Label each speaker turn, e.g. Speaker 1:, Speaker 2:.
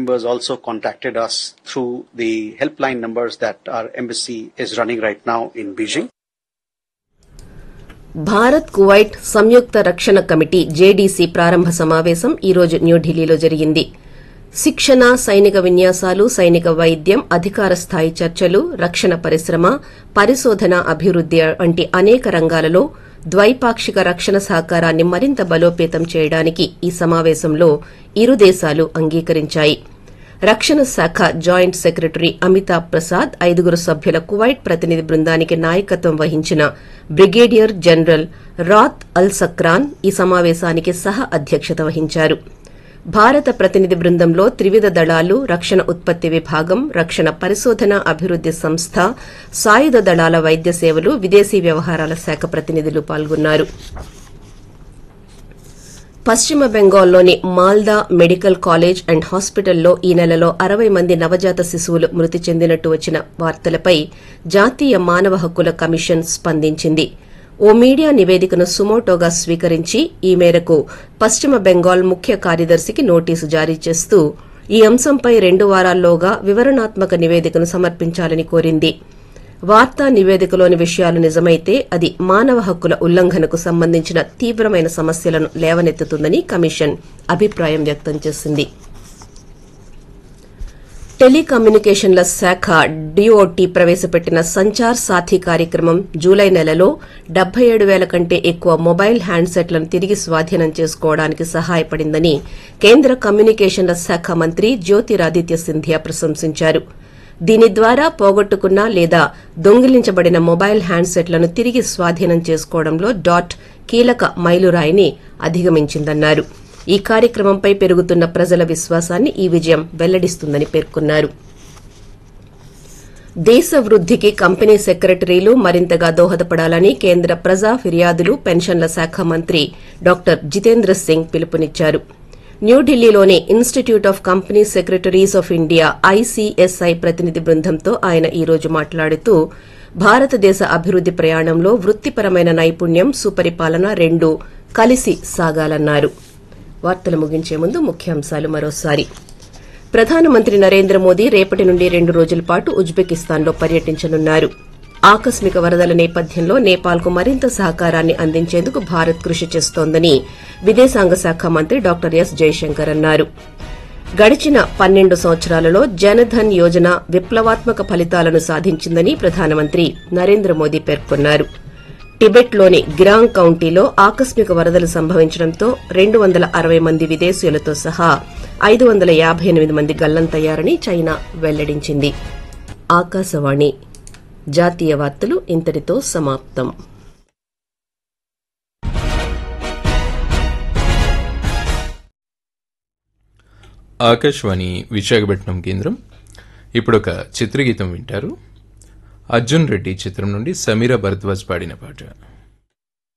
Speaker 1: members also contacted us through the helpline numbers that our embassy is running right now in Beijing.
Speaker 2: Bharat Kuwait సంయుక్త రక్షణ కమిటీ JDC ప్రారంభ సమావేశం ఈరోజు న్యూఢిల్లీలో జరిగింది శిక్షణ సైనిక విన్యాసాలు సైనిక వైద్యం అధికార స్థాయి చర్చలు రక్షణ పరిశ్రమ పరిశోధన అభివృద్ది వంటి అనేక రంగాలలో ద్వైపాక్షిక రక్షణ సహకారాన్ని మరింత బలోపేతం చేయడానికి ఈ సమావేశంలో ఇరు దేశాలు అంగీకరించాయి రక్షణ శాఖ జాయింట్ సెక్రటరీ అమితాబ్ ప్రసాద్ ఐదుగురు సభ్యుల కువైట్ ప్రతినిధి బృందానికి నాయకత్వం వహించిన బ్రిగేడియర్ జనరల్ రాత్ అల్ సక్రాన్ ఈ సమావేశానికి సహ అధ్యక్షత వహించారు భారత ప్రతినిధి బృందంలో త్రివిధ దళాలు రక్షణ ఉత్పత్తి విభాగం రక్షణ పరిశోధన అభివృద్ది సంస్థ సాయుధ దళాల వైద్య సేవలు విదేశీ వ్యవహారాల శాఖ ప్రతినిధులు పాల్గొన్నారు పశ్చిమ బెంగాల్లోని మాల్దా మెడికల్ కాలేజ్ అండ్ హాస్పిటల్లో ఈ నెలలో అరవై మంది నవజాత శిశువులు మృతి చెందినట్టు వచ్చిన వార్తలపై జాతీయ మానవ హక్కుల కమిషన్ స్పందించింది ఓ మీడియా నివేదికను సుమోటోగా స్వీకరించి ఈ మేరకు పశ్చిమ బెంగాల్ ముఖ్య కార్యదర్శికి నోటీసు జారీ చేస్తూ ఈ అంశంపై రెండు వారాల్లోగా వివరణాత్మక నివేదికను సమర్పించాలని కోరింది వార్తా నివేదికలోని విషయాలు నిజమైతే అది మానవ హక్కుల ఉల్లంఘనకు సంబంధించిన తీవ్రమైన సమస్యలను లేవనెత్తుతుందని కమిషన్ అభిప్రాయం వ్యక్తం చేసింది టెలికమ్యూనికేషన్ల శాఖ డిఓటి ప్రవేశపెట్టిన సంచార్ సాథీ కార్యక్రమం జూలై నెలలో డెబ్బై ఏడు వేల కంటే ఎక్కువ మొబైల్ హ్యాండ్సెట్లను తిరిగి స్వాధీనం చేసుకోవడానికి సహాయపడిందని కేంద్ర కమ్యూనికేషన్ల శాఖ మంత్రి జ్యోతిరాదిత్య సింధియా ప్రశంసించారు దీని ద్వారా పోగొట్టుకున్న లేదా దొంగిలించబడిన మొబైల్ హ్యాండ్సెట్లను తిరిగి స్వాధీనం చేసుకోవడంలో డాట్ కీలక మైలురాయిని అధిగమించిందన్నారు ఈ కార్యక్రమంపై పెరుగుతున్న ప్రజల విశ్వాసాన్ని ఈ విజయం వెల్లడిస్తుందని పేర్కొన్నారు దేశ వృద్దికి కంపెనీ సెక్రటరీలు మరింతగా దోహదపడాలని కేంద్ర ప్రజా ఫిర్యాదులు పెన్షన్ల శాఖ మంత్రి డాక్టర్ జితేంద్ర సింగ్ పిలుపునిచ్చారు న్యూఢిల్లీలోని institute of company secretaries of India ICSI ప్రతినిధి బృందంతో ఆయన ఈ రోజు మాట్లాడుతూ భారతదేశ అభివృద్ది ప్రయాణంలో వృత్తిపరమైన నైపుణ్యం సుపరిపాలన రెండూ కలిసి సాగాలన్నారు వార్తలు ముగించే ముందు ముఖ్యాంశాలు మరోసారి ప్రధానమంత్రి నరేంద్ర మోదీ రేపటి నుండి రెండు రోజుల పాటు ఉజ్బెకిస్తాన్లో పర్యటించనున్నారు ఆకస్మిక వరదల నేపథ్యంలో నేపాల్కు మరింత సహకారాన్ని అందించేందుకు భారత్ కృషి చేస్తోందని విదేశాంగ శాఖ మంత్రి డాక్టర్ ఎస్ జైశంకర్ అన్నారు గడిచిన పన్నెండు సంవత్సరాలలో జనధన్ యోజన విప్లవాత్మక ఫలితాలను సాధించిందని ప్రధానమంత్రి నరేంద్ర మోదీ పేర్కొన్నారు టిబెట్లోని గిరాంగ్ కౌంటీలో ఆకస్మిక వరదలు సంభవించడంతో రెండు వందల అరవై మంది విదేశీయులతో సహా ఐదు వందల యాభై ఎనిమిది మంది గల్లంతయ్యారని చైనా వెల్లడించింది ఆకాశవాణి జాతీయ వార్తలు ఇంతటితో సమాప్తం
Speaker 3: ఆకాశవాణి విశాఖపట్నం కేంద్రం ఇప్పుడు ఒక చిత్రగీతం వింటారు అర్జున్ రెడ్డి చిత్రం నుండి సమీర భరద్వాజ్ పాడిన పాట